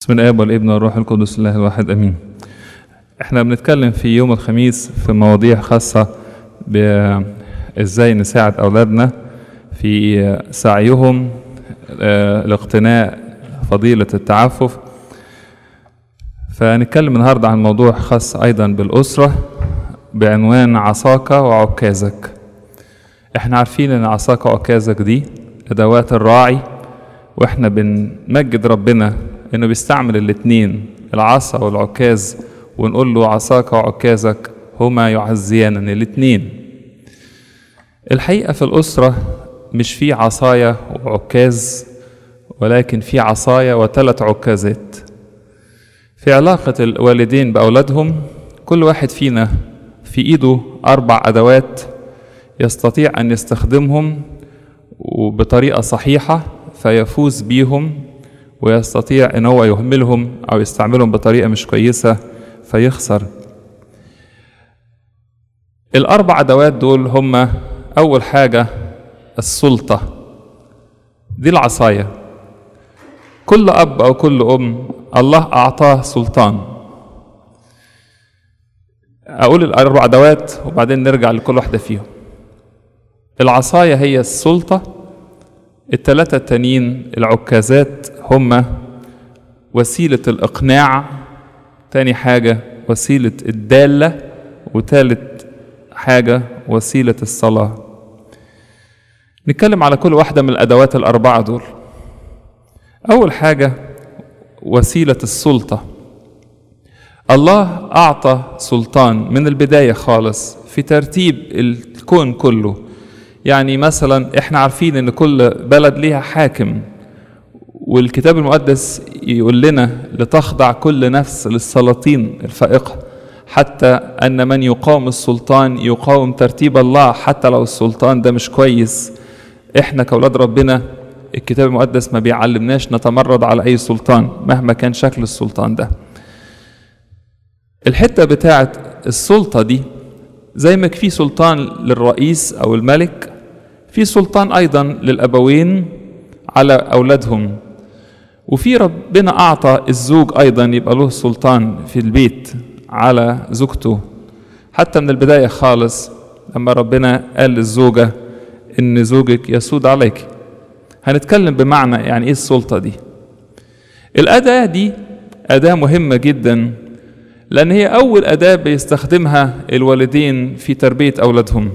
بسم الاب والابن والروح القدس الله الواحد امين احنا بنتكلم في يوم الخميس في مواضيع خاصة بازاي نساعد اولادنا في سعيهم آه، لاقتناء فضيلة التعفف فهنتكلم النهاردة عن موضوع خاص ايضا بالاسرة بعنوان عصاك وعكازك احنا عارفين ان عصاك وعكازك دي ادوات الراعي واحنا بنمجد ربنا انه بيستعمل الاتنين العصا والعكاز ونقول له عصاك وعكازك هما يعزيانني الاتنين الحقيقة في الأسرة مش في عصاية وعكاز ولكن في عصاية وثلاث عكازات في علاقة الوالدين بأولادهم كل واحد فينا في إيده أربع أدوات يستطيع أن يستخدمهم وبطريقة صحيحة فيفوز بيهم ويستطيع ان هو يهملهم او يستعملهم بطريقه مش كويسه فيخسر الاربع ادوات دول هم اول حاجه السلطه دي العصايه كل اب او كل ام الله اعطاه سلطان اقول الاربع ادوات وبعدين نرجع لكل واحده فيهم العصايه هي السلطه التلاتة التانيين العكازات هما وسيلة الإقناع تاني حاجة وسيلة الدالة وتالت حاجة وسيلة الصلاة نتكلم على كل واحدة من الأدوات الأربعة دول أول حاجة وسيلة السلطة الله أعطى سلطان من البداية خالص في ترتيب الكون كله يعني مثلا احنا عارفين ان كل بلد ليها حاكم والكتاب المقدس يقول لنا لتخضع كل نفس للسلاطين الفائقة حتى أن من يقاوم السلطان يقاوم ترتيب الله حتى لو السلطان ده مش كويس احنا كأولاد ربنا الكتاب المقدس ما بيعلمناش نتمرد على أي سلطان مهما كان شكل السلطان ده الحتة بتاعت السلطة دي زي ما في سلطان للرئيس أو الملك في سلطان أيضا للأبوين على أولادهم وفي ربنا أعطى الزوج أيضا يبقى له سلطان في البيت على زوجته حتى من البداية خالص لما ربنا قال للزوجة إن زوجك يسود عليك هنتكلم بمعنى يعني إيه السلطة دي الأداة دي أداة مهمة جدا لأن هي أول أداة بيستخدمها الوالدين في تربية أولادهم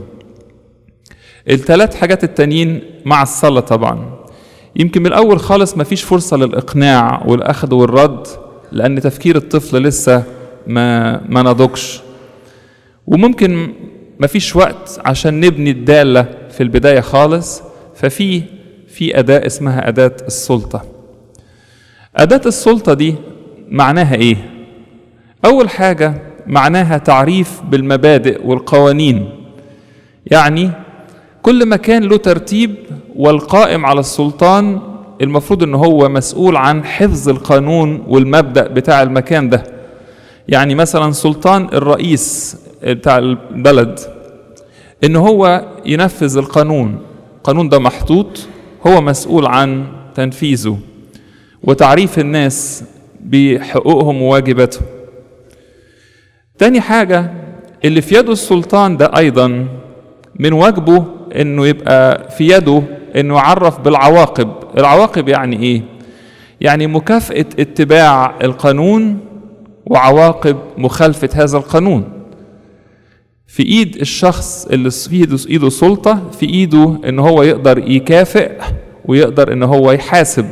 الثلاث حاجات التانيين مع الصلاة طبعا يمكن من الأول خالص مفيش فرصة للإقناع والأخذ والرد لأن تفكير الطفل لسه ما ما نضجش وممكن مفيش وقت عشان نبني الدالة في البداية خالص ففي في أداة اسمها أداة السلطة أداة السلطة دي معناها إيه؟ أول حاجة معناها تعريف بالمبادئ والقوانين يعني كل مكان له ترتيب والقائم على السلطان المفروض ان هو مسؤول عن حفظ القانون والمبدأ بتاع المكان ده يعني مثلا سلطان الرئيس بتاع البلد ان هو ينفذ القانون القانون ده محطوط هو مسؤول عن تنفيذه وتعريف الناس بحقوقهم وواجباتهم تاني حاجة اللي في يده السلطان ده أيضا من واجبه إنه يبقى في يده إنه يعرف بالعواقب العواقب يعني إيه؟ يعني مكافأة اتباع القانون وعواقب مخالفة هذا القانون في ايد الشخص اللي في ايده ايده سلطه في ايده ان هو يقدر يكافئ ويقدر ان هو يحاسب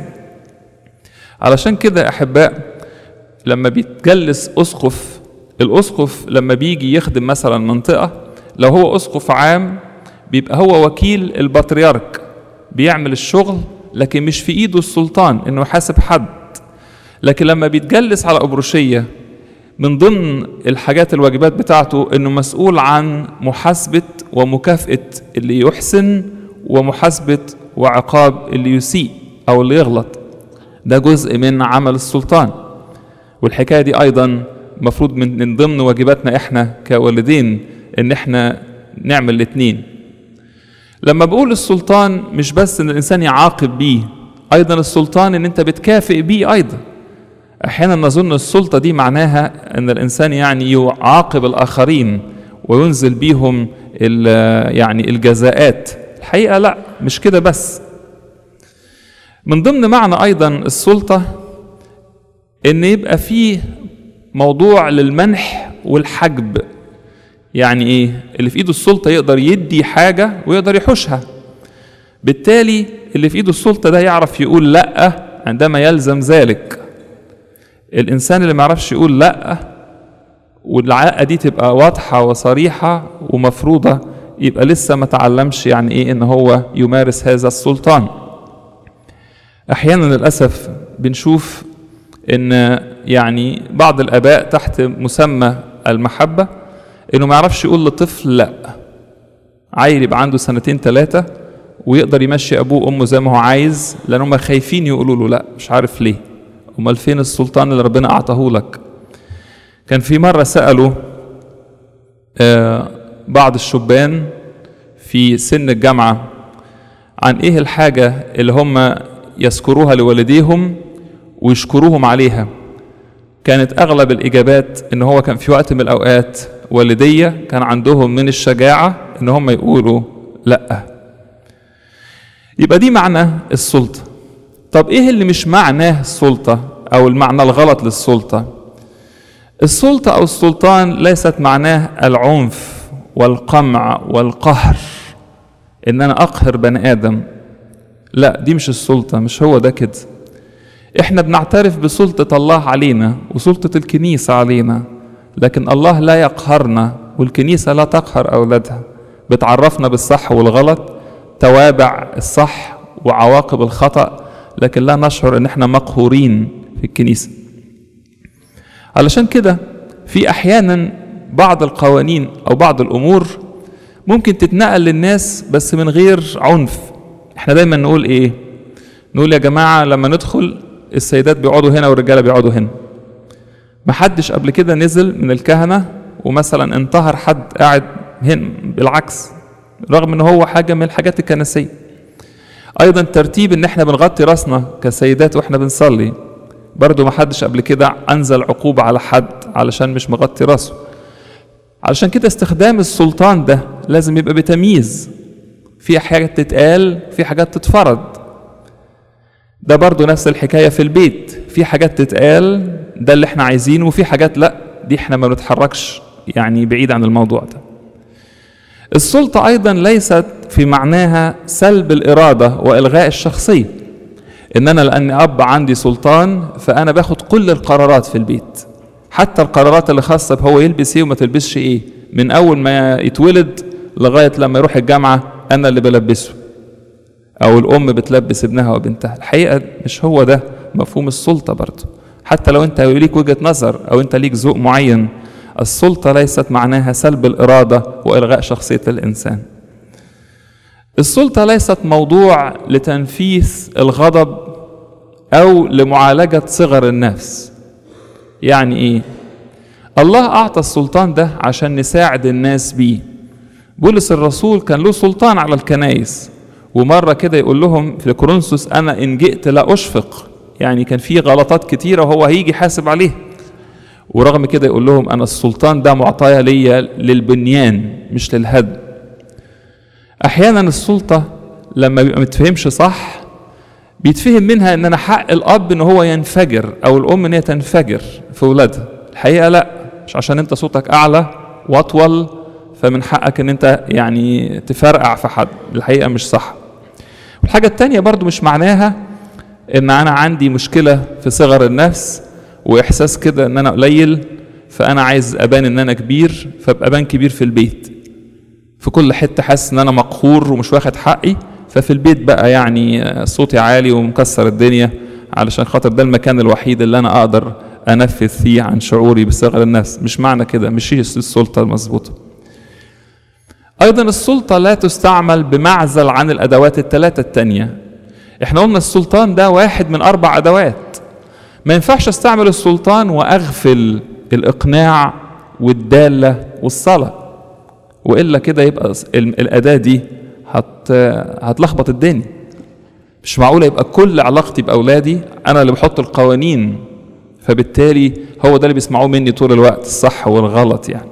علشان كده احباء لما بيتجلس اسقف الأسقف لما بيجي يخدم مثلا منطقة لو هو أسقف عام بيبقى هو وكيل البطريرك بيعمل الشغل لكن مش في إيده السلطان إنه يحاسب حد لكن لما بيتجلس على أبروشية من ضمن الحاجات الواجبات بتاعته إنه مسؤول عن محاسبة ومكافأة اللي يحسن ومحاسبة وعقاب اللي يسيء أو اللي يغلط ده جزء من عمل السلطان والحكاية دي أيضا المفروض من من ضمن واجباتنا احنا كوالدين ان احنا نعمل الاثنين لما بقول السلطان مش بس ان الانسان يعاقب بيه ايضا السلطان ان انت بتكافئ بيه ايضا احيانا نظن السلطه دي معناها ان الانسان يعني يعاقب الاخرين وينزل بيهم يعني الجزاءات الحقيقه لا مش كده بس من ضمن معنى ايضا السلطه ان يبقى فيه موضوع للمنح والحجب يعني ايه اللي في ايده السلطه يقدر يدي حاجه ويقدر يحوشها بالتالي اللي في ايده السلطه ده يعرف يقول لا عندما يلزم ذلك الانسان اللي ما يعرفش يقول لا والعلاقه دي تبقى واضحه وصريحه ومفروضه يبقى لسه ما تعلمش يعني ايه ان هو يمارس هذا السلطان احيانا للاسف بنشوف ان يعني بعض الاباء تحت مسمى المحبه انه ما يعرفش يقول لطفل لا عيل يبقى عنده سنتين ثلاثه ويقدر يمشي ابوه وامه زي ما هو عايز لان هم خايفين يقولوا له لا مش عارف ليه امال فين السلطان اللي ربنا اعطاه لك كان في مره سالوا آه بعض الشبان في سن الجامعه عن ايه الحاجه اللي هم يذكروها لوالديهم ويشكروهم عليها كانت اغلب الاجابات ان هو كان في وقت من الاوقات والديه كان عندهم من الشجاعه ان هم يقولوا لا يبقى دي معنى السلطه طب ايه اللي مش معناه السلطه او المعنى الغلط للسلطه السلطه او السلطان ليست معناه العنف والقمع والقهر ان انا اقهر بني ادم لا دي مش السلطه مش هو ده كده احنا بنعترف بسلطه الله علينا وسلطه الكنيسه علينا لكن الله لا يقهرنا والكنيسه لا تقهر اولادها بتعرفنا بالصح والغلط توابع الصح وعواقب الخطأ لكن لا نشعر ان احنا مقهورين في الكنيسة علشان كده في احيانا بعض القوانين او بعض الامور ممكن تتنقل للناس بس من غير عنف احنا دايما نقول ايه نقول يا جماعة لما ندخل السيدات بيقعدوا هنا والرجالة بيقعدوا هنا محدش قبل كده نزل من الكهنة ومثلا انتهر حد قاعد هنا بالعكس رغم ان هو حاجة من الحاجات الكنسية ايضا ترتيب ان احنا بنغطي راسنا كسيدات واحنا بنصلي برضو ما حدش قبل كده انزل عقوبة على حد علشان مش مغطي راسه علشان كده استخدام السلطان ده لازم يبقى بتمييز في حاجات تتقال في حاجات تتفرض ده برضو نفس الحكاية في البيت في حاجات تتقال ده اللي احنا عايزينه وفي حاجات لا دي احنا ما بنتحركش يعني بعيد عن الموضوع ده السلطة أيضا ليست في معناها سلب الإرادة وإلغاء الشخصية إن أنا لأني أب عندي سلطان فأنا باخد كل القرارات في البيت حتى القرارات اللي خاصة بهو يلبس إيه وما تلبسش إيه من أول ما يتولد لغاية لما يروح الجامعة أنا اللي بلبسه أو الأم بتلبس ابنها وبنتها الحقيقة مش هو ده مفهوم السلطة برضه حتى لو أنت ليك وجهة نظر أو أنت ليك ذوق معين السلطة ليست معناها سلب الإرادة وإلغاء شخصية الإنسان. السلطة ليست موضوع لتنفيذ الغضب أو لمعالجة صغر النفس. يعني إيه؟ الله أعطى السلطان ده عشان نساعد الناس بيه. بولس الرسول كان له سلطان على الكنايس ومرة كده يقول لهم في كورنثوس أنا إن جئت لا أشفق يعني كان في غلطات كتيرة وهو هيجي حاسب عليها ورغم كده يقول لهم انا السلطان ده معطايا ليا للبنيان مش للهدم احيانا السلطه لما بيبقى متفهمش صح بيتفهم منها ان انا حق الاب ان هو ينفجر او الام ان هي تنفجر في ولادها الحقيقه لا مش عشان انت صوتك اعلى واطول فمن حقك ان انت يعني تفرقع في حد الحقيقه مش صح الحاجه التانية برضو مش معناها ان انا عندي مشكله في صغر النفس واحساس كده ان انا قليل فانا عايز ابان ان انا كبير فابقى ابان كبير في البيت في كل حته حاسس ان انا مقهور ومش واخد حقي ففي البيت بقى يعني صوتي عالي ومكسر الدنيا علشان خاطر ده المكان الوحيد اللي انا اقدر انفذ فيه عن شعوري بصغر النفس مش معنى كده مش هي السلطه المظبوطه ايضا السلطه لا تستعمل بمعزل عن الادوات الثلاثه التانيه احنا قلنا السلطان ده واحد من اربع ادوات ما ينفعش استعمل السلطان واغفل الاقناع والداله والصلاه والا كده يبقى الاداه دي هت هتلخبط الدنيا مش معقوله يبقى كل علاقتي باولادي انا اللي بحط القوانين فبالتالي هو ده اللي بيسمعوه مني طول الوقت الصح والغلط يعني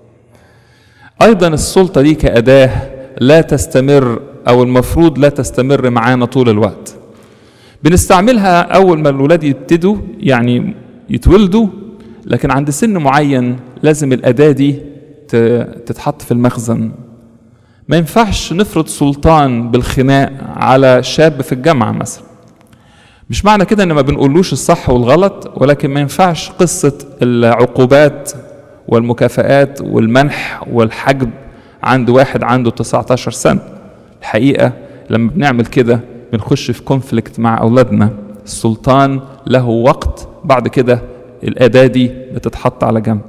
ايضا السلطه دي كاداه لا تستمر او المفروض لا تستمر معانا طول الوقت بنستعملها اول ما الولاد يبتدوا يعني يتولدوا لكن عند سن معين لازم الاداه دي تتحط في المخزن ما ينفعش نفرض سلطان بالخناق على شاب في الجامعه مثلا مش معنى كده ان ما بنقولوش الصح والغلط ولكن ما ينفعش قصه العقوبات والمكافآت والمنح والحجب عند واحد عنده 19 سنة الحقيقة لما بنعمل كده بنخش في كونفليكت مع أولادنا السلطان له وقت بعد كده الأداة دي بتتحط على جنب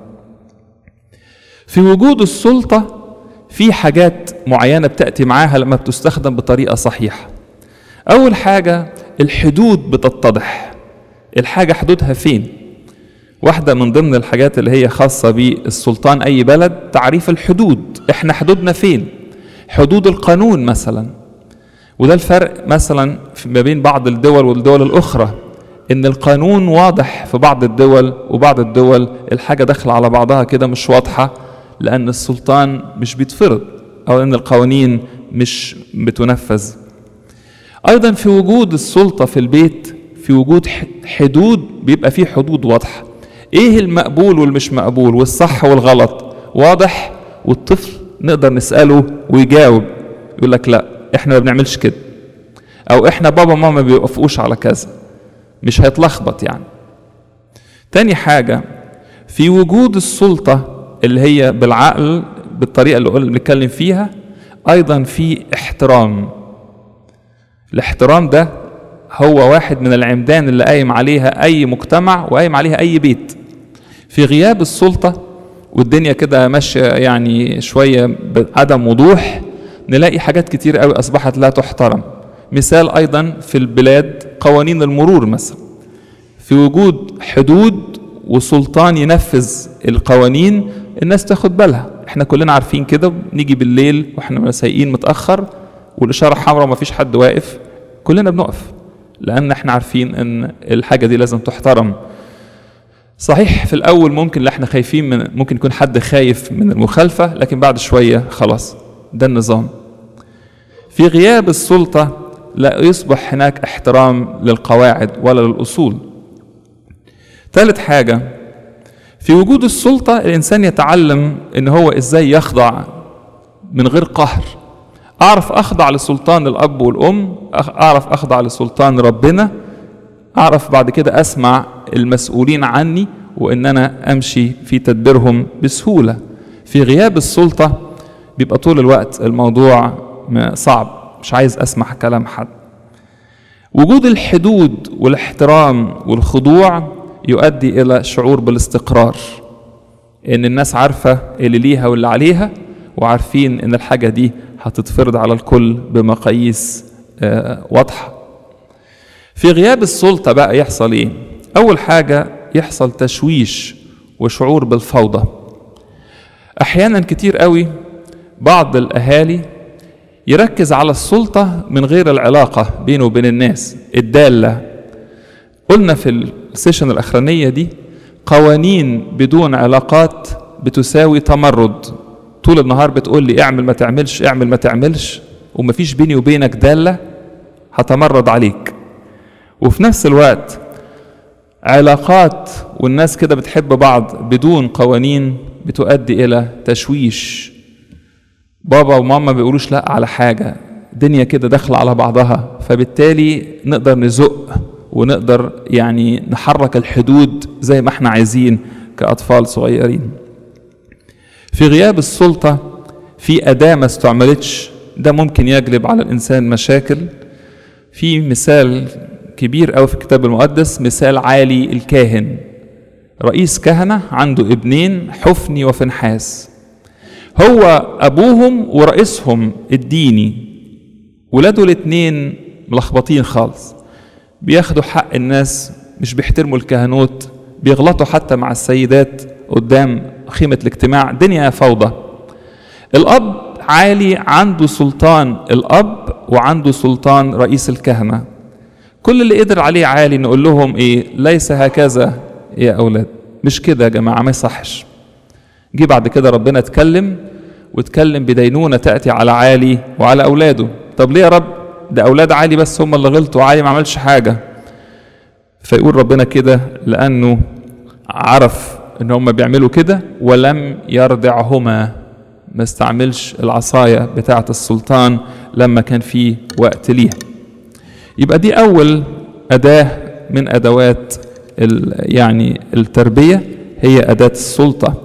في وجود السلطة في حاجات معينة بتأتي معاها لما بتستخدم بطريقة صحيحة أول حاجة الحدود بتتضح الحاجة حدودها فين واحدة من ضمن الحاجات اللي هي خاصة بالسلطان أي بلد تعريف الحدود إحنا حدودنا فين حدود القانون مثلا وده الفرق مثلا ما بين بعض الدول والدول الأخرى إن القانون واضح في بعض الدول وبعض الدول الحاجة داخلة على بعضها كده مش واضحة لأن السلطان مش بيتفرض أو إن القوانين مش بتنفذ أيضا في وجود السلطة في البيت في وجود حدود بيبقى فيه حدود واضحة ايه المقبول والمش مقبول والصح والغلط واضح والطفل نقدر نسأله ويجاوب يقول لك لا احنا ما بنعملش كده او احنا بابا وماما ما بيوافقوش على كذا مش هيتلخبط يعني تاني حاجة في وجود السلطة اللي هي بالعقل بالطريقة اللي قلنا بنتكلم فيها أيضا في احترام الاحترام ده هو واحد من العمدان اللي قايم عليها أي مجتمع وقايم عليها أي بيت في غياب السلطة والدنيا كده ماشية يعني شوية بعدم وضوح نلاقي حاجات كتير قوي أصبحت لا تحترم مثال أيضا في البلاد قوانين المرور مثلا في وجود حدود وسلطان ينفذ القوانين الناس تاخد بالها احنا كلنا عارفين كده نيجي بالليل واحنا سايقين متأخر والإشارة حمراء ومفيش حد واقف كلنا بنقف لأن احنا عارفين إن الحاجة دي لازم تحترم صحيح في الأول ممكن لا احنا خايفين من ممكن يكون حد خايف من المخالفة لكن بعد شوية خلاص ده النظام في غياب السلطة لا يصبح هناك احترام للقواعد ولا للأصول ثالث حاجة في وجود السلطة الإنسان يتعلم إن هو إزاي يخضع من غير قهر أعرف أخضع لسلطان الأب والأم أعرف أخضع لسلطان ربنا أعرف بعد كده أسمع المسؤولين عني وإن أنا أمشي في تدبيرهم بسهولة في غياب السلطة بيبقى طول الوقت الموضوع صعب مش عايز أسمع كلام حد وجود الحدود والاحترام والخضوع يؤدي إلى شعور بالاستقرار إن الناس عارفة اللي ليها واللي عليها وعارفين إن الحاجة دي هتتفرض على الكل بمقاييس واضحة في غياب السلطة بقى يحصل إيه؟ أول حاجة يحصل تشويش وشعور بالفوضى أحيانا كتير قوي بعض الأهالي يركز على السلطة من غير العلاقة بينه وبين الناس الدالة قلنا في السيشن الأخرانية دي قوانين بدون علاقات بتساوي تمرد طول النهار بتقول لي اعمل ما تعملش اعمل ما تعملش ومفيش بيني وبينك دالة هتمرد عليك وفي نفس الوقت علاقات والناس كده بتحب بعض بدون قوانين بتؤدي إلى تشويش بابا وماما بيقولوش لا على حاجة دنيا كده داخلة على بعضها فبالتالي نقدر نزق ونقدر يعني نحرك الحدود زي ما احنا عايزين كأطفال صغيرين في غياب السلطة في أداة ما استعملتش ده ممكن يجلب على الإنسان مشاكل في مثال كبير أوي في الكتاب المقدس مثال عالي الكاهن رئيس كهنة عنده ابنين حفني وفنحاس هو أبوهم ورئيسهم الديني ولاده الاتنين ملخبطين خالص بياخدوا حق الناس مش بيحترموا الكهنوت بيغلطوا حتى مع السيدات قدام خيمة الاجتماع دنيا فوضى الأب عالي عنده سلطان الأب وعنده سلطان رئيس الكهنة كل اللي قدر عليه عالي نقول لهم إيه ليس هكذا يا اولاد مش كده يا جماعه ما يصحش جه بعد كده ربنا اتكلم واتكلم بدينونه تاتي على عالي وعلى اولاده طب ليه يا رب ده اولاد عالي بس هم اللي غلطوا عالي ما عملش حاجه فيقول ربنا كده لانه عرف ان هم بيعملوا كده ولم يردعهما ما استعملش العصايه بتاعه السلطان لما كان في وقت ليها يبقى دي اول اداه من ادوات يعني التربيه هي اداه السلطه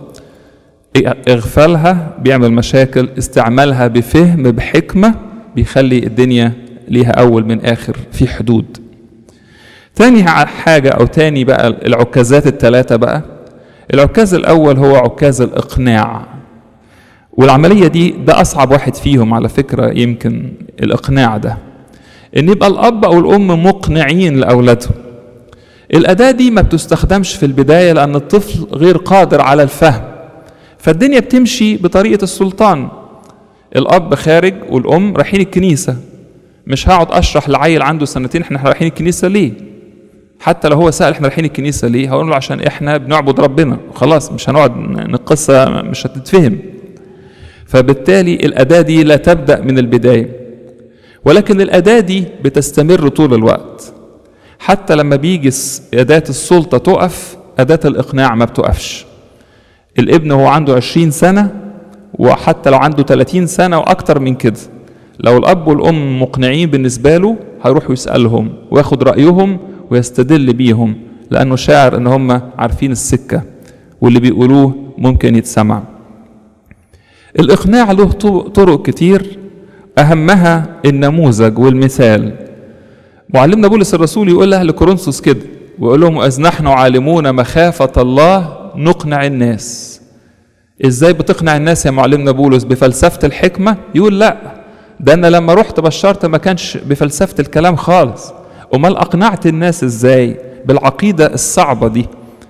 اغفالها بيعمل مشاكل استعمالها بفهم بحكمه بيخلي الدنيا ليها اول من اخر في حدود تاني حاجة أو تاني بقى العكازات الثلاثة بقى العكاز الأول هو عكاز الإقناع والعملية دي ده أصعب واحد فيهم على فكرة يمكن الإقناع ده إن يبقى الأب أو الأم مقنعين لأولادهم الأداة دي ما بتستخدمش في البداية لأن الطفل غير قادر على الفهم فالدنيا بتمشي بطريقة السلطان الأب خارج والأم رايحين الكنيسة مش هقعد أشرح لعيل عنده سنتين احنا رايحين الكنيسة ليه حتى لو هو سأل احنا رايحين الكنيسة ليه هقول له عشان احنا بنعبد ربنا خلاص مش هنقعد القصة مش هتتفهم فبالتالي الأداة دي لا تبدأ من البداية ولكن الأداة دي بتستمر طول الوقت حتى لما بيجي أداة السلطة تقف أداة الإقناع ما بتقفش الابن هو عنده عشرين سنة وحتى لو عنده 30 سنة وأكتر من كده لو الأب والأم مقنعين بالنسبة له هيروح يسألهم وياخد رأيهم ويستدل بيهم لأنه شاعر إن هم عارفين السكة واللي بيقولوه ممكن يتسمع الإقناع له طرق كتير أهمها النموذج والمثال معلمنا بولس الرسول يقول لأهل كورنثوس كده ويقول لهم إذ نحن عالمون مخافة الله نقنع الناس ازاي بتقنع الناس يا معلمنا بولس بفلسفة الحكمة يقول لا ده انا لما رحت بشرت ما كانش بفلسفة الكلام خالص امال اقنعت الناس ازاي بالعقيدة الصعبة دي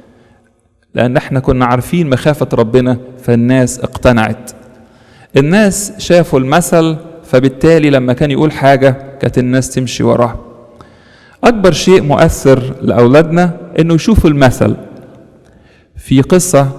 لان احنا كنا عارفين مخافة ربنا فالناس اقتنعت الناس شافوا المثل فبالتالي لما كان يقول حاجة كانت الناس تمشي وراه أكبر شيء مؤثر لأولادنا إنه يشوفوا المثل في قصة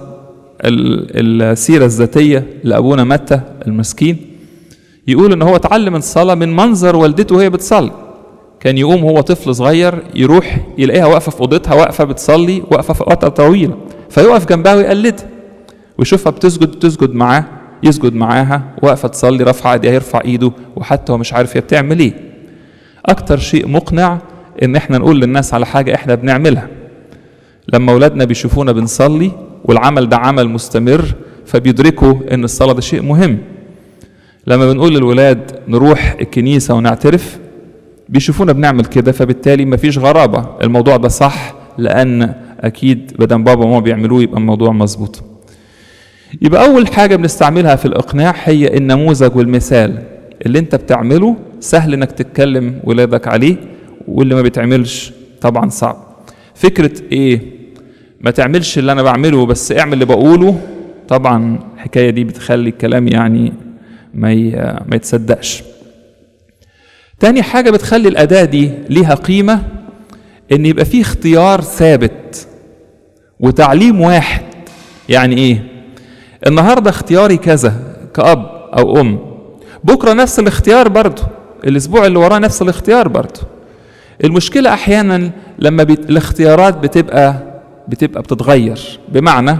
السيرة الذاتية لأبونا متى المسكين يقول إن هو اتعلم الصلاة من منظر والدته وهي بتصلي كان يقوم هو طفل صغير يروح يلاقيها واقفة في أوضتها واقفة بتصلي واقفة في فترة طويلة فيقف جنبها ويقلدها ويشوفها بتسجد تسجد معاه يسجد معاها واقفة تصلي رافعة ايديها يرفع ايده وحتى هو مش عارف هي بتعمل ايه أكتر شيء مقنع إن احنا نقول للناس على حاجة احنا بنعملها لما أولادنا بيشوفونا بنصلي والعمل ده عمل مستمر فبيدركوا ان الصلاه ده شيء مهم لما بنقول للولاد نروح الكنيسه ونعترف بيشوفونا بنعمل كده فبالتالي مفيش غرابه الموضوع ده صح لان اكيد بدل بابا وماما بيعملوه يبقى الموضوع مظبوط يبقى اول حاجه بنستعملها في الاقناع هي النموذج والمثال اللي انت بتعمله سهل انك تتكلم ولادك عليه واللي ما بيتعملش طبعا صعب فكره ايه ما تعملش اللي انا بعمله بس اعمل اللي بقوله طبعا الحكايه دي بتخلي الكلام يعني ما ما يتصدقش تاني حاجة بتخلي الأداة دي ليها قيمة إن يبقى فيه اختيار ثابت وتعليم واحد يعني إيه؟ النهاردة اختياري كذا كأب أو أم بكرة نفس الاختيار برضه الأسبوع اللي وراه نفس الاختيار برضه المشكلة أحيانا لما بت... الاختيارات بتبقى بتبقى بتتغير بمعنى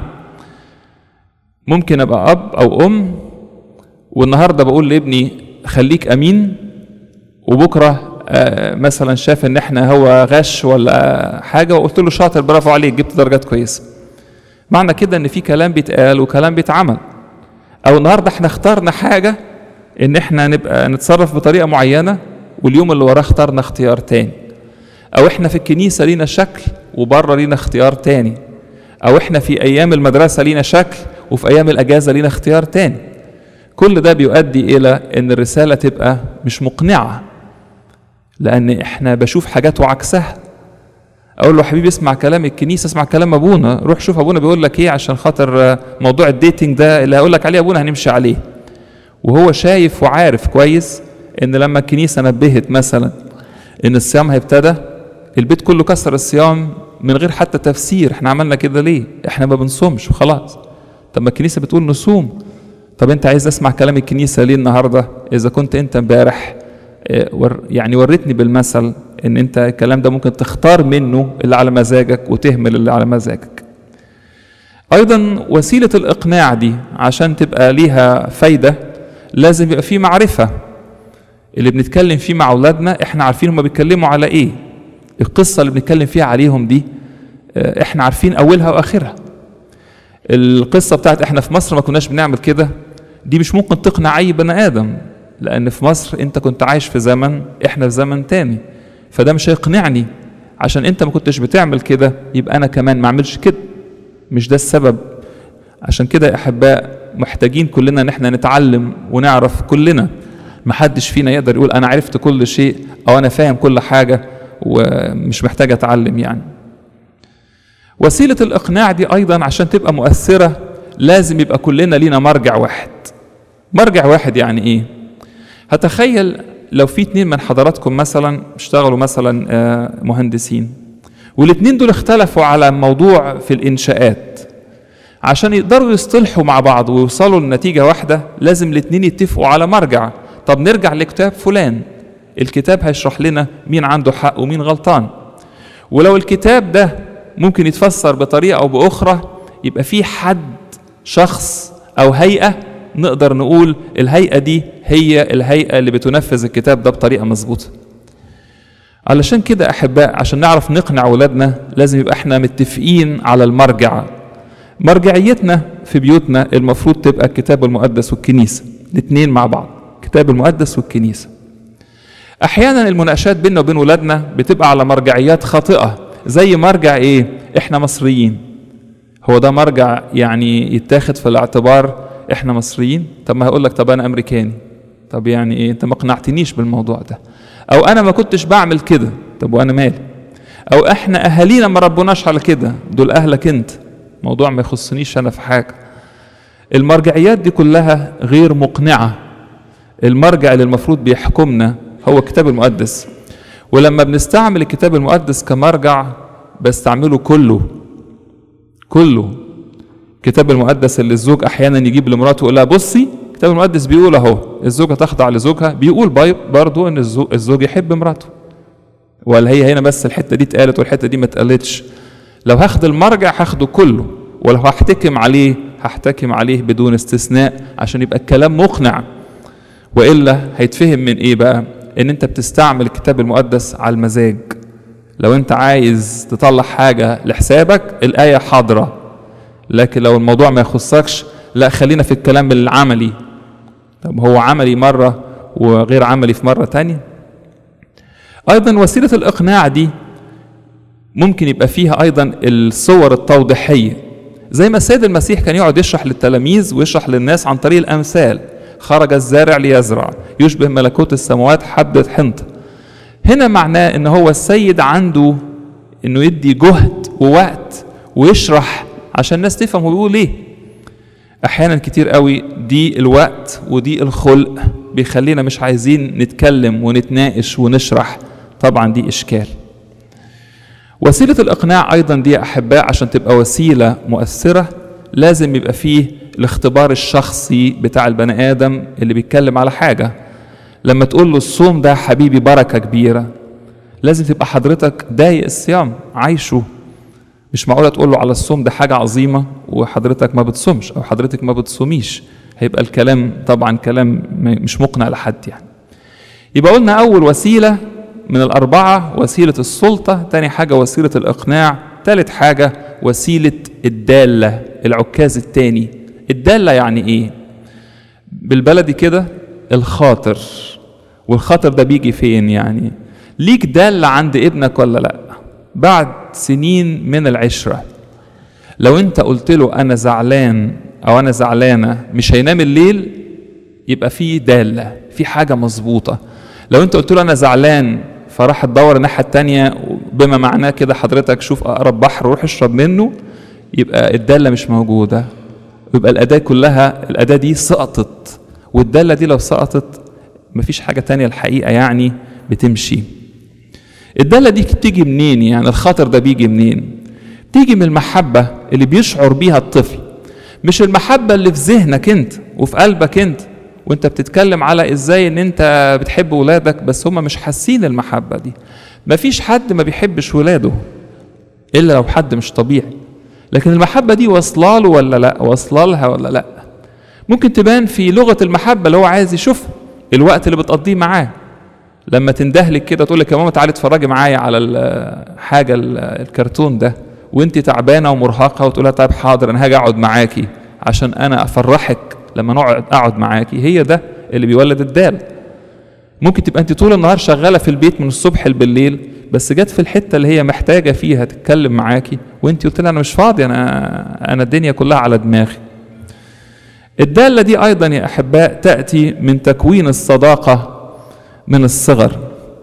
ممكن ابقى اب او ام والنهارده بقول لابني خليك امين وبكره آه مثلا شاف ان احنا هو غش ولا حاجه وقلت له شاطر برافو عليك جبت درجات كويسه معنى كده ان في كلام بيتقال وكلام بيتعمل او النهارده احنا اخترنا حاجه ان احنا نبقى نتصرف بطريقه معينه واليوم اللي وراه اخترنا اختيار تاني او احنا في الكنيسه لينا شكل وبره لينا اختيار تاني او احنا في ايام المدرسه لينا شكل وفي ايام الاجازه لينا اختيار تاني كل ده بيؤدي الى ان الرساله تبقى مش مقنعه لان احنا بشوف حاجات وعكسها اقول له حبيبي اسمع كلام الكنيسه اسمع كلام ابونا روح شوف ابونا بيقول لك ايه عشان خاطر موضوع الديتنج ده اللي هقول لك عليه ابونا هنمشي عليه وهو شايف وعارف كويس ان لما الكنيسه نبهت مثلا ان الصيام هيبتدى البيت كله كسر الصيام من غير حتى تفسير احنا عملنا كده ليه احنا ما بنصومش وخلاص طب ما الكنيسه بتقول نصوم طب انت عايز اسمع كلام الكنيسه ليه النهارده اذا كنت انت امبارح اه، ور- يعني وريتني بالمثل ان انت الكلام ده ممكن تختار منه اللي على مزاجك وتهمل اللي على مزاجك ايضا وسيله الاقناع دي عشان تبقى ليها فايده لازم يبقى في معرفه اللي بنتكلم فيه مع اولادنا احنا عارفين هما بيتكلموا على ايه القصه اللي بنتكلم فيها عليهم دي اه، احنا عارفين اولها واخرها القصه بتاعت احنا في مصر ما كناش بنعمل كده دي مش ممكن تقنع اي بني ادم لان في مصر انت كنت عايش في زمن احنا في زمن تاني فده مش هيقنعني عشان انت ما كنتش بتعمل كده يبقى انا كمان ما اعملش كده مش ده السبب عشان كده يا احباء محتاجين كلنا ان احنا نتعلم ونعرف كلنا محدش فينا يقدر يقول انا عرفت كل شيء او انا فاهم كل حاجه ومش محتاج اتعلم يعني وسيله الاقناع دي ايضا عشان تبقى مؤثره لازم يبقى كلنا لينا مرجع واحد مرجع واحد يعني ايه هتخيل لو في اتنين من حضراتكم مثلا اشتغلوا مثلا آه، مهندسين والاتنين دول اختلفوا على موضوع في الانشاءات عشان يقدروا يصطلحوا مع بعض ويوصلوا لنتيجة واحدة لازم الاتنين يتفقوا على مرجع طب نرجع لكتاب فلان الكتاب هيشرح لنا مين عنده حق ومين غلطان ولو الكتاب ده ممكن يتفسر بطريقة أو بأخرى يبقى في حد شخص أو هيئة نقدر نقول الهيئة دي هي الهيئة اللي بتنفذ الكتاب ده بطريقة مظبوطة علشان كده أحباء عشان نعرف نقنع أولادنا لازم يبقى احنا متفقين على المرجع مرجعيتنا في بيوتنا المفروض تبقى الكتاب المقدس والكنيسة الاثنين مع بعض الكتاب المقدس والكنيسة احيانا المناقشات بيننا وبين ولادنا بتبقى على مرجعيات خاطئه زي مرجع ايه احنا مصريين هو ده مرجع يعني يتاخد في الاعتبار احنا مصريين طب ما هقول لك طب انا امريكاني طب يعني ايه انت ما قنعتنيش بالموضوع ده او انا ما كنتش بعمل كده طب وانا مالي او احنا اهالينا ما ربوناش على كده دول اهلك انت موضوع ما يخصنيش انا في حاجه المرجعيات دي كلها غير مقنعه المرجع اللي المفروض بيحكمنا هو الكتاب المقدس ولما بنستعمل الكتاب المقدس كمرجع بستعمله كله كله الكتاب المقدس اللي الزوج احيانا يجيب لمراته يقول لها بصي الكتاب المقدس بيقول اهو الزوجه تخضع لزوجها بيقول باي- برضو ان الزو- الزوج يحب مراته ولا هي هنا بس الحته دي اتقالت والحته دي ما اتقالتش لو هاخد المرجع هاخده كله ولو هحتكم عليه هحتكم عليه بدون استثناء عشان يبقى الكلام مقنع والا هيتفهم من ايه بقى ان انت بتستعمل الكتاب المقدس على المزاج لو انت عايز تطلع حاجه لحسابك الايه حاضره لكن لو الموضوع ما يخصكش لا خلينا في الكلام العملي طب هو عملي مره وغير عملي في مره تانية ايضا وسيله الاقناع دي ممكن يبقى فيها ايضا الصور التوضيحيه زي ما السيد المسيح كان يقعد يشرح للتلاميذ ويشرح للناس عن طريق الامثال خرج الزارع ليزرع يشبه ملكوت السماوات حبة حنطة هنا معناه ان هو السيد عنده انه يدي جهد ووقت ويشرح عشان الناس تفهم هو بيقول ايه احيانا كتير قوي دي الوقت ودي الخلق بيخلينا مش عايزين نتكلم ونتناقش ونشرح طبعا دي اشكال وسيله الاقناع ايضا دي يا احباء عشان تبقى وسيله مؤثره لازم يبقى فيه الاختبار الشخصي بتاع البني ادم اللي بيتكلم على حاجه لما تقول له الصوم ده حبيبي بركه كبيره لازم تبقى حضرتك ضايق الصيام عايشه مش معقوله تقول له على الصوم ده حاجه عظيمه وحضرتك ما بتصومش او حضرتك ما بتصوميش هيبقى الكلام طبعا كلام مش مقنع لحد يعني يبقى قلنا اول وسيله من الاربعه وسيله السلطه تاني حاجه وسيله الاقناع تالت حاجه وسيله الداله العكاز التاني الداله يعني ايه بالبلدي كده الخاطر والخاطر ده بيجي فين يعني ليك دالة عند ابنك ولا لا بعد سنين من العشرة لو انت قلت له انا زعلان او انا زعلانة مش هينام الليل يبقى في دالة في حاجة مظبوطة لو انت قلت له انا زعلان فراح تدور الناحية التانية بما معناه كده حضرتك شوف اقرب بحر روح اشرب منه يبقى الدالة مش موجودة يبقى الأداة كلها الأداة دي سقطت والدالة دي لو سقطت مفيش حاجة تانية الحقيقة يعني بتمشي الدالة دي بتيجي منين يعني الخاطر ده بيجي منين بتيجي من المحبة اللي بيشعر بيها الطفل مش المحبة اللي في ذهنك انت وفي قلبك انت وانت بتتكلم على ازاي ان انت بتحب ولادك بس هم مش حاسين المحبة دي مفيش حد ما بيحبش ولاده الا لو حد مش طبيعي لكن المحبة دي واصله له ولا لا واصله لها ولا لا ممكن تبان في لغة المحبة اللي هو عايز يشوفها الوقت اللي بتقضيه معاه لما تندهلك كده تقول لك يا ماما تعالي اتفرجي معايا على الحاجة الكرتون ده وانت تعبانة ومرهقة وتقول لها طيب حاضر انا هاجي اقعد معاكي عشان انا افرحك لما نقعد اقعد معاكي هي ده اللي بيولد الدال ممكن تبقى انت طول النهار شغاله في البيت من الصبح بالليل بس جت في الحته اللي هي محتاجه فيها تتكلم معاكي وانت قلت لها انا مش فاضي انا انا الدنيا كلها على دماغي الداله دي ايضا يا احباء تاتي من تكوين الصداقه من الصغر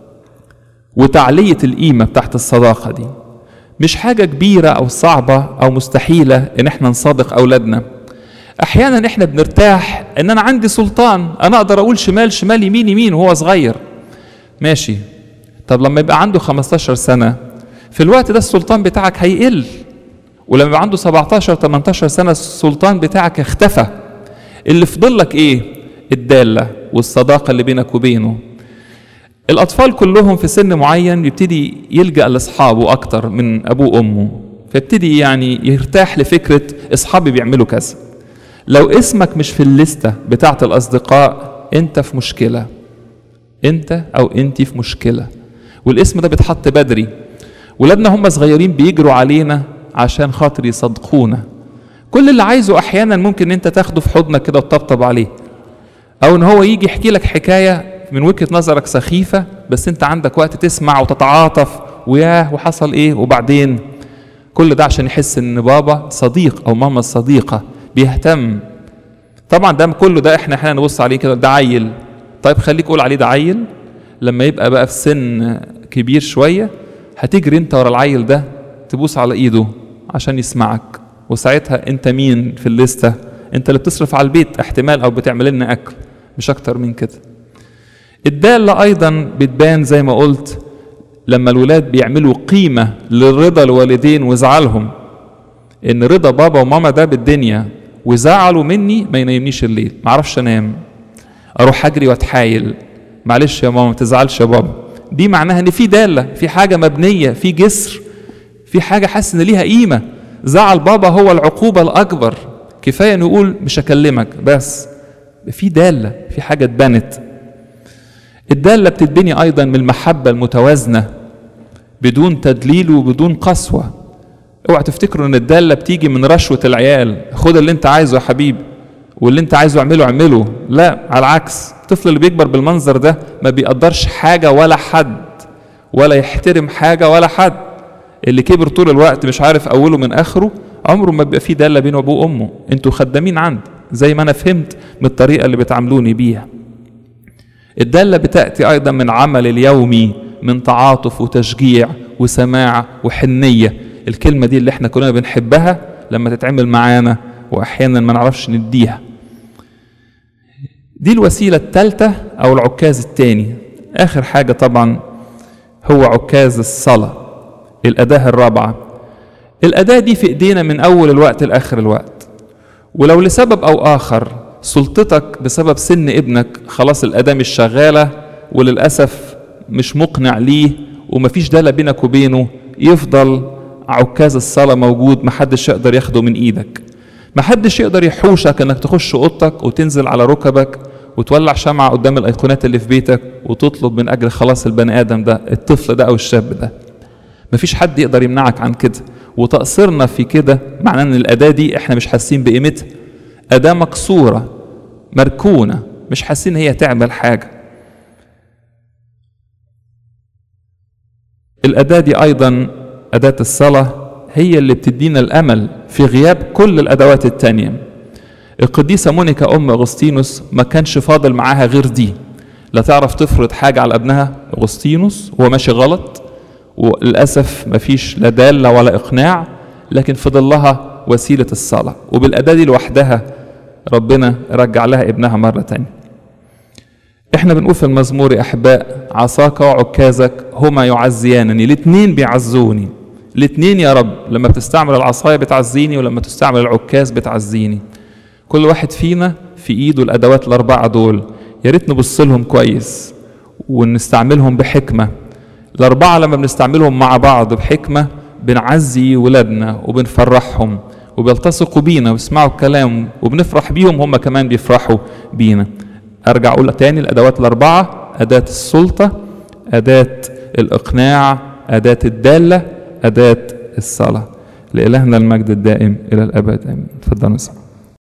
وتعليه القيمه بتاعت الصداقه دي مش حاجه كبيره او صعبه او مستحيله ان احنا نصادق اولادنا احيانا احنا بنرتاح ان انا عندي سلطان انا اقدر اقول شمال شمال يمين يمين وهو صغير ماشي طب لما يبقى عنده 15 سنه في الوقت ده السلطان بتاعك هيقل ولما يبقى عنده 17 18 سنه السلطان بتاعك اختفى اللي فضل لك ايه الداله والصداقه اللي بينك وبينه الاطفال كلهم في سن معين يبتدي يلجا لاصحابه اكتر من ابوه وامه فيبتدي يعني يرتاح لفكره اصحابي بيعملوا كذا لو اسمك مش في الليستة بتاعة الأصدقاء أنت في مشكلة أنت أو أنت في مشكلة والاسم ده بيتحط بدري ولادنا هم صغيرين بيجروا علينا عشان خاطر يصدقونا كل اللي عايزه أحيانا ممكن أنت تاخده في حضنك كده وتطبطب عليه أو إن هو يجي يحكي لك حكاية من وجهة نظرك سخيفة بس أنت عندك وقت تسمع وتتعاطف وياه وحصل إيه وبعدين كل ده عشان يحس إن بابا صديق أو ماما صديقة بيهتم طبعا ده كله ده احنا احيانا نبص عليه كده ده عيل طيب خليك قول عليه ده عيل لما يبقى بقى في سن كبير شويه هتجري انت ورا العيل ده تبوس على ايده عشان يسمعك وساعتها انت مين في الليسته انت اللي بتصرف على البيت احتمال او بتعمل لنا اكل مش اكتر من كده الداله ايضا بتبان زي ما قلت لما الولاد بيعملوا قيمه لرضا الوالدين وزعلهم ان رضا بابا وماما ده بالدنيا وزعلوا مني ما ينيمنيش الليل ما اعرفش انام اروح اجري واتحايل معلش يا ماما ما تزعلش يا بابا دي معناها ان في داله في حاجه مبنيه في جسر في حاجه حاسس ان ليها قيمه زعل بابا هو العقوبه الاكبر كفايه انه يقول مش هكلمك بس في داله في حاجه اتبنت الداله بتتبني ايضا من المحبه المتوازنه بدون تدليل وبدون قسوه اوعى تفتكروا ان الداله بتيجي من رشوه العيال خد اللي انت عايزه يا حبيبي واللي انت عايزه اعمله اعمله لا على العكس الطفل اللي بيكبر بالمنظر ده ما بيقدرش حاجه ولا حد ولا يحترم حاجه ولا حد اللي كبر طول الوقت مش عارف اوله من اخره عمره ما بيبقى فيه داله بينه وابوه وامه انتوا خدامين عندي زي ما انا فهمت من الطريقه اللي بتعاملوني بيها الداله بتاتي ايضا من عمل اليومي من تعاطف وتشجيع وسماع وحنيه الكلمة دي اللي احنا كلنا بنحبها لما تتعمل معانا وأحيانا ما نعرفش نديها دي الوسيلة الثالثة أو العكاز الثاني آخر حاجة طبعا هو عكاز الصلاة الأداة الرابعة الأداة دي في إيدينا من أول الوقت لآخر الوقت ولو لسبب أو آخر سلطتك بسبب سن ابنك خلاص الأداة مش شغالة وللأسف مش مقنع ليه ومفيش دالة بينك وبينه يفضل عكاز الصلاة موجود محدش يقدر ياخده من ايدك محدش يقدر يحوشك انك تخش اوضتك وتنزل على ركبك وتولع شمعة قدام الايقونات اللي في بيتك وتطلب من اجل خلاص البني ادم ده الطفل ده او الشاب ده مفيش حد يقدر يمنعك عن كده وتقصيرنا في كده معناه ان الاداة دي احنا مش حاسين بقيمتها اداة مكسورة مركونة مش حاسين هي تعمل حاجة الأداة دي أيضا أداة الصلاة هي اللي بتدينا الأمل في غياب كل الأدوات التانية القديسة مونيكا أم أغسطينوس ما كانش فاضل معاها غير دي لا تعرف تفرض حاجة على ابنها أغسطينوس وهو ماشي غلط وللأسف مفيش لا دالة ولا إقناع لكن فضل لها وسيلة الصلاة وبالأداة دي لوحدها ربنا رجع لها ابنها مرة تانية احنا بنقول في المزمور يا احباء عصاك وعكازك هما يعزيانني الاثنين بيعزوني الاثنين يا رب لما بتستعمل العصايه بتعزيني ولما تستعمل العكاز بتعزيني كل واحد فينا في ايده الادوات الاربعه دول يا ريت نبص لهم كويس ونستعملهم بحكمه الاربعه لما بنستعملهم مع بعض بحكمه بنعزي ولادنا وبنفرحهم وبيلتصقوا بينا ويسمعوا الكلام وبنفرح بيهم هم كمان بيفرحوا بينا ارجع اقول تاني الادوات الاربعه اداه السلطه اداه الاقناع اداه الداله اداه الصلاه لالهنا المجد الدائم الى الابد امين تفضلوا